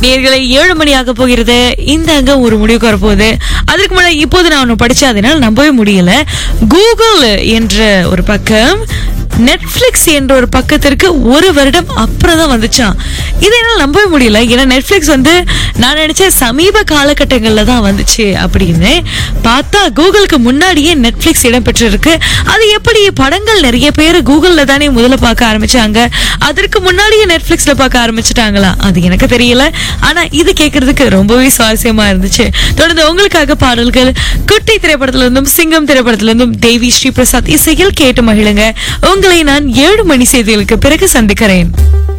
நேர்களை ஏழு மணி ஆக போகிறது இந்த அங்கம் ஒரு முடிவுக்கு வரப்போகுது அதற்கு முன்னாடி இப்போது நான் ஒன்று படிச்சேன் அதனால நம்பவே முடியல கூகுள் என்ற ஒரு பக்கம் நெட்ஃபிளிக்ஸ் என்ற ஒரு பக்கத்திற்கு ஒரு வருடம் அப்புறம் தான் வந்துச்சான் இதை என்னால் நம்பவே முடியல ஏன்னா நெட்ஃபிளிக்ஸ் வந்து நான் நினைச்சேன் சமீப காலகட்டங்களில் தான் வந்துச்சு அப்படின்னு பார்த்தா கூகுளுக்கு முன்னாடியே நெட்ஃபிளிக்ஸ் இடம்பெற்றிருக்கு அது எப்படி படங்கள் நிறைய பேர் கூகுளில் தானே முதல்ல பார்க்க ஆரம்பிச்சாங்க அதற்கு முன்னாடியே நெட்ஃபிளிக்ஸ்ல பார்க்க ஆரம்பிச்சிட்டாங்களா அது எனக்கு தெரியல ஆனா இது கேட்கறதுக்கு ரொம்பவே சுவாரஸ்யமா இருந்துச்சு தொடர்ந்து உங்களுக்காக பாடல்கள் குட்டி திரைப்படத்துல இருந்தும் சிங்கம் திரைப்படத்துல இருந்தும் தேவி ஸ்ரீ பிரசாத் இசையில் கேட்டு மகிழுங்க உங்களை நான் ஏழு மணி செய்திகளுக்கு பிறகு சந்திக்கிறேன்